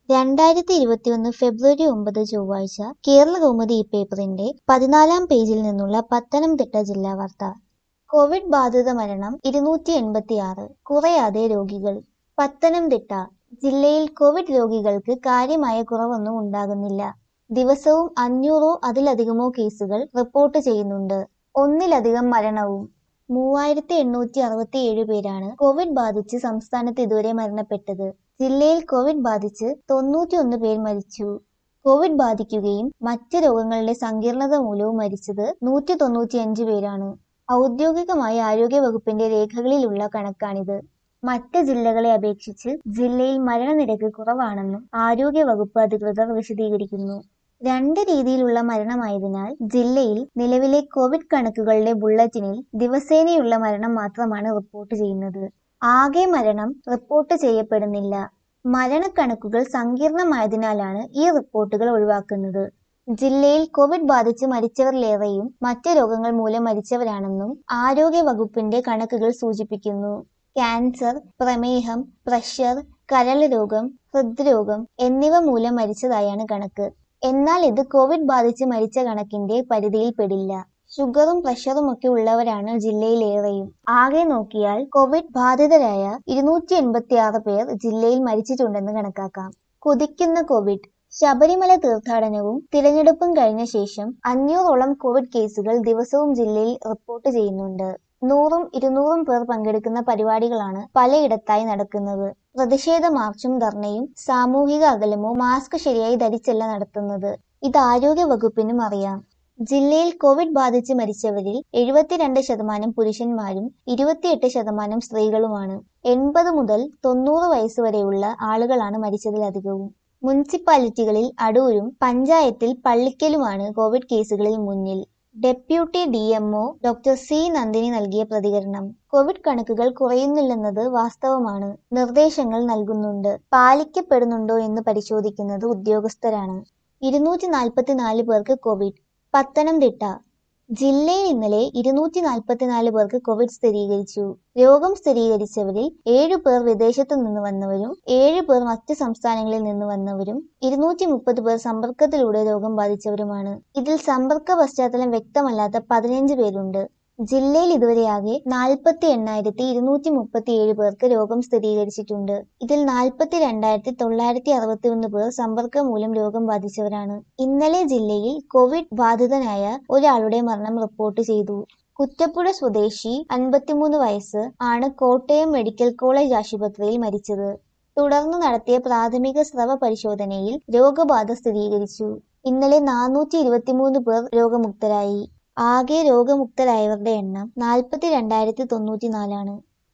രണ്ടായിരത്തി ഇരുപത്തിയൊന്ന് ഫെബ്രുവരി ഒമ്പത് ചൊവ്വാഴ്ച കേരളകൗമുദി ഈ പേപ്പറിന്റെ പതിനാലാം പേജിൽ നിന്നുള്ള പത്തനംതിട്ട ജില്ലാ വാർത്ത കോവിഡ് ബാധിത മരണം ഇരുന്നൂറ്റി എൺപത്തിയാറ് കുറയാതെ രോഗികൾ പത്തനംതിട്ട ജില്ലയിൽ കോവിഡ് രോഗികൾക്ക് കാര്യമായ കുറവൊന്നും ഉണ്ടാകുന്നില്ല ദിവസവും അഞ്ഞൂറോ അതിലധികമോ കേസുകൾ റിപ്പോർട്ട് ചെയ്യുന്നുണ്ട് ഒന്നിലധികം മരണവും മൂവായിരത്തി എണ്ണൂറ്റി അറുപത്തിയേഴ് പേരാണ് കോവിഡ് ബാധിച്ച് സംസ്ഥാനത്ത് ഇതുവരെ മരണപ്പെട്ടത് ജില്ലയിൽ കോവിഡ് ബാധിച്ച് തൊണ്ണൂറ്റിയൊന്ന് പേർ മരിച്ചു കോവിഡ് ബാധിക്കുകയും മറ്റ് രോഗങ്ങളുടെ സങ്കീർണത മൂലവും മരിച്ചത് നൂറ്റി തൊണ്ണൂറ്റിയഞ്ച് പേരാണ് ഔദ്യോഗികമായ ആരോഗ്യ വകുപ്പിന്റെ രേഖകളിലുള്ള കണക്കാണിത് മറ്റ് ജില്ലകളെ അപേക്ഷിച്ച് ജില്ലയിൽ മരണനിരക്ക് കുറവാണെന്നും ആരോഗ്യ വകുപ്പ് അധികൃതർ വിശദീകരിക്കുന്നു രണ്ട് രീതിയിലുള്ള മരണമായതിനാൽ ജില്ലയിൽ നിലവിലെ കോവിഡ് കണക്കുകളുടെ ബുള്ളറ്റിനിൽ ദിവസേനയുള്ള മരണം മാത്രമാണ് റിപ്പോർട്ട് ചെയ്യുന്നത് ആകെ മരണം റിപ്പോർട്ട് ചെയ്യപ്പെടുന്നില്ല മരണക്കണക്കുകൾ സങ്കീർണമായതിനാലാണ് ഈ റിപ്പോർട്ടുകൾ ഒഴിവാക്കുന്നത് ജില്ലയിൽ കോവിഡ് ബാധിച്ച് മരിച്ചവരിലേറെയും മറ്റ് രോഗങ്ങൾ മൂലം മരിച്ചവരാണെന്നും ആരോഗ്യ വകുപ്പിന്റെ കണക്കുകൾ സൂചിപ്പിക്കുന്നു ക്യാൻസർ പ്രമേഹം പ്രഷർ കരൾ രോഗം ഹൃദ്രോഗം എന്നിവ മൂലം മരിച്ചതായാണ് കണക്ക് എന്നാൽ ഇത് കോവിഡ് ബാധിച്ച് മരിച്ച കണക്കിന്റെ പരിധിയിൽ പെടില്ല ഷുഗറും പ്രഷറും ഒക്കെ ഉള്ളവരാണ് ജില്ലയിലേറെയും ആകെ നോക്കിയാൽ കോവിഡ് ബാധിതരായ ഇരുന്നൂറ്റി എൺപത്തി ആറ് പേർ ജില്ലയിൽ മരിച്ചിട്ടുണ്ടെന്ന് കണക്കാക്കാം കുതിക്കുന്ന കോവിഡ് ശബരിമല തീർത്ഥാടനവും തിരഞ്ഞെടുപ്പും കഴിഞ്ഞ ശേഷം അഞ്ഞൂറോളം കോവിഡ് കേസുകൾ ദിവസവും ജില്ലയിൽ റിപ്പോർട്ട് ചെയ്യുന്നുണ്ട് നൂറും ഇരുന്നൂറും പേർ പങ്കെടുക്കുന്ന പരിപാടികളാണ് പലയിടത്തായി നടക്കുന്നത് പ്രതിഷേധ മാർച്ചും ധർണയും സാമൂഹിക അകലമോ മാസ്ക് ശരിയായി ധരിച്ചല്ല നടത്തുന്നത് ഇത് ആരോഗ്യ വകുപ്പിനും അറിയാം ജില്ലയിൽ കോവിഡ് ബാധിച്ച് മരിച്ചവരിൽ എഴുപത്തിരണ്ട് ശതമാനം പുരുഷന്മാരും ഇരുപത്തിയെട്ട് ശതമാനം സ്ത്രീകളുമാണ് എൺപത് മുതൽ തൊണ്ണൂറ് വയസ്സ് വരെയുള്ള ആളുകളാണ് മരിച്ചതിലധികവും മുനിസിപ്പാലിറ്റികളിൽ അടൂരും പഞ്ചായത്തിൽ പള്ളിക്കലുമാണ് കോവിഡ് കേസുകളിൽ മുന്നിൽ deputy D M O doctor C Nandini നൽകിയ പ്രതികരണം കോവിഡ് കണക്കുകൾ കുറയുന്നില്ലെന്നത് വാസ്തവമാണ് നിർദ്ദേശങ്ങൾ നൽകുന്നുണ്ട് പാലിക്കപ്പെടുന്നുണ്ടോ എന്ന് പരിശോധിക്കുന്നത് ഉദ്യോഗസ്ഥരാണ് ഇരുന്നൂറ്റി നാൽപ്പത്തിനാല് പേർക്ക് കോവിഡ് പത്തനംതിട്ട ജില്ലയിൽ ഇന്നലെ ഇരുന്നൂറ്റി നാൽപ്പത്തിനാല് പേർക്ക് കോവിഡ് സ്ഥിരീകരിച്ചു രോഗം സ്ഥിരീകരിച്ചവരിൽ ഏഴു പേർ വിദേശത്തു നിന്ന് വന്നവരും ഏഴ് പേർ മറ്റ് സംസ്ഥാനങ്ങളിൽ നിന്ന് വന്നവരും ഇരുന്നൂറ്റി മുപ്പത് പേർ സമ്പർക്കത്തിലൂടെ രോഗം ബാധിച്ചവരുമാണ് ഇതിൽ സമ്പർക്ക പശ്ചാത്തലം വ്യക്തമല്ലാത്ത പതിനഞ്ച് പേരുണ്ട് ജില്ലയിൽ ഇതുവരെയാകെ നാൽപ്പത്തി എണ്ണായിരത്തി ഇരുന്നൂറ്റി മുപ്പത്തി ഏഴ് പേർക്ക് രോഗം സ്ഥിരീകരിച്ചിട്ടുണ്ട് ഇതിൽ നാൽപ്പത്തി രണ്ടായിരത്തി തൊള്ളായിരത്തി അറുപത്തി ഒന്ന് പേർ സമ്പർക്കം മൂലം രോഗം ബാധിച്ചവരാണ് ഇന്നലെ ജില്ലയിൽ കോവിഡ് ബാധിതനായ ഒരാളുടെ മരണം റിപ്പോർട്ട് ചെയ്തു കുറ്റപ്പുഴ സ്വദേശി അൻപത്തിമൂന്ന് വയസ്സ് ആണ് കോട്ടയം മെഡിക്കൽ കോളേജ് ആശുപത്രിയിൽ മരിച്ചത് തുടർന്ന് നടത്തിയ പ്രാഥമിക സ്രവ പരിശോധനയിൽ രോഗബാധ സ്ഥിരീകരിച്ചു ഇന്നലെ നാനൂറ്റി ഇരുപത്തിമൂന്ന് പേർ രോഗമുക്തരായി ആകെ രോഗമുക്തരായവരുടെ എണ്ണം നാൽപ്പത്തി രണ്ടായിരത്തി തൊണ്ണൂറ്റിനാലാണ്